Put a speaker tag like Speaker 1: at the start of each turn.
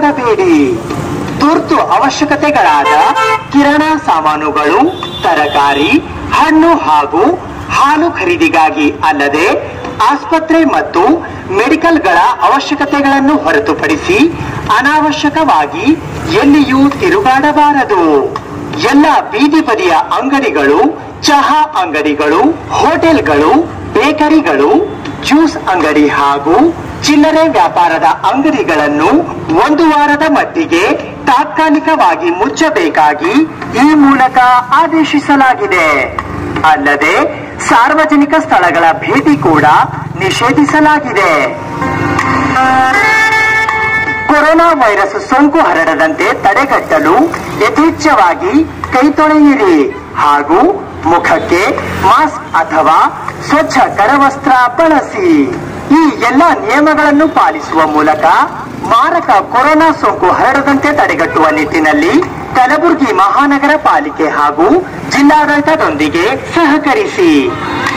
Speaker 1: ಮಾಡಬೇಡಿ ತುರ್ತು ಅವಶ್ಯಕತೆಗಳಾದ ಕಿರಾಣಾ ಸಾಮಾನುಗಳು ತರಕಾರಿ ಹಣ್ಣು ಹಾಗೂ ಹಾಲು ಖರೀದಿಗಾಗಿ ಅಲ್ಲದೆ ಆಸ್ಪತ್ರೆ ಮತ್ತು ಮೆಡಿಕಲ್ಗಳ ಅವಶ್ಯಕತೆಗಳನ್ನು ಹೊರತುಪಡಿಸಿ ಅನಾವಶ್ಯಕವಾಗಿ ಎಲ್ಲಿಯೂ ತಿರುಗಾಡಬಾರದು ಎಲ್ಲ ಬೀದಿ ಬದಿಯ ಅಂಗಡಿಗಳು ಚಹಾ ಅಂಗಡಿಗಳು ಹೋಟೆಲ್ಗಳು ಬೇಕರಿಗಳು ಜ್ಯೂಸ್ ಅಂಗಡಿ ಹಾಗೂ ಚಿಲ್ಲರೆ ವ್ಯಾಪಾರದ ಅಂಗಡಿಗಳನ್ನು ಒಂದು ವಾರದ ಮಟ್ಟಿಗೆ ತಾತ್ಕಾಲಿಕವಾಗಿ ಮುಚ್ಚಬೇಕಾಗಿ ಈ ಮೂಲಕ ಆದೇಶಿಸಲಾಗಿದೆ ಅಲ್ಲದೆ ಸಾರ್ವಜನಿಕ ಸ್ಥಳಗಳ ಭೇಟಿ ಕೂಡ ನಿಷೇಧಿಸಲಾಗಿದೆ ಕೊರೋನಾ ವೈರಸ್ ಸೋಂಕು ಹರಡದಂತೆ ತಡೆಗಟ್ಟಲು ಯಥೇಚ್ಛವಾಗಿ ಕೈ ತೊಳೆಯಿರಿ ಹಾಗೂ ಮುಖಕ್ಕೆ ಮಾಸ್ಕ್ ಅಥವಾ ಸ್ವಚ್ಛ ಕರವಸ್ತ್ರ ಬಳಸಿ ಈ ಎಲ್ಲ ನಿಯಮಗಳನ್ನು ಪಾಲಿಸುವ ಮೂಲಕ ಮಾರಕ ಕೊರೋನಾ ಸೋಂಕು ಹರಡದಂತೆ ತಡೆಗಟ್ಟುವ ನಿಟ್ಟಿನಲ್ಲಿ ಕಲಬುರಗಿ ಮಹಾನಗರ ಪಾಲಿಕೆ ಹಾಗೂ ಜಿಲ್ಲಾಡಳಿತದೊಂದಿಗೆ ಸಹಕರಿಸಿ